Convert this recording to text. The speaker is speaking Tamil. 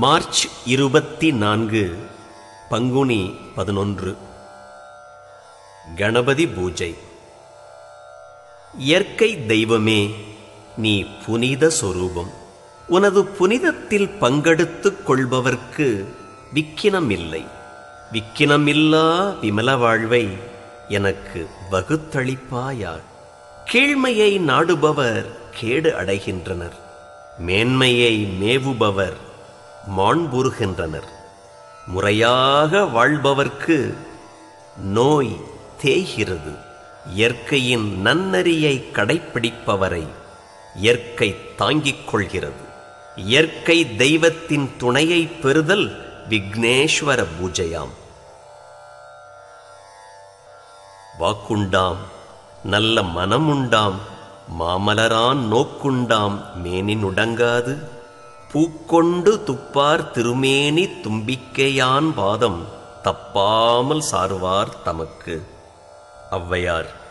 மார்ச் இருபத்தி நான்கு பங்குனி பதினொன்று கணபதி பூஜை இயற்கை தெய்வமே நீ புனித சொரூபம் உனது புனிதத்தில் பங்கெடுத்துக் கொள்பவர்க்கு விக்கினமில்லை விக்கினமில்லா விமல வாழ்வை எனக்கு வகுத்தளிப்பாயாக கீழ்மையை நாடுபவர் கேடு அடைகின்றனர் மேன்மையை மேவுபவர் மாண்புறுகின்றனர் முறையாக வாழ்பவர்க்கு நோய் தேய்கிறது இயற்கையின் நன்னறியை கடைப்பிடிப்பவரை இயற்கை தாங்கிக் கொள்கிறது இயற்கை தெய்வத்தின் துணையை பெறுதல் விக்னேஸ்வர பூஜையாம் வாக்குண்டாம் நல்ல மனமுண்டாம் மாமலரான் நோக்குண்டாம் மேனினுடங்காது பூக்கொண்டு துப்பார் திருமேனி தும்பிக்கையான் பாதம் தப்பாமல் சார்வார் தமக்கு ஔவையார்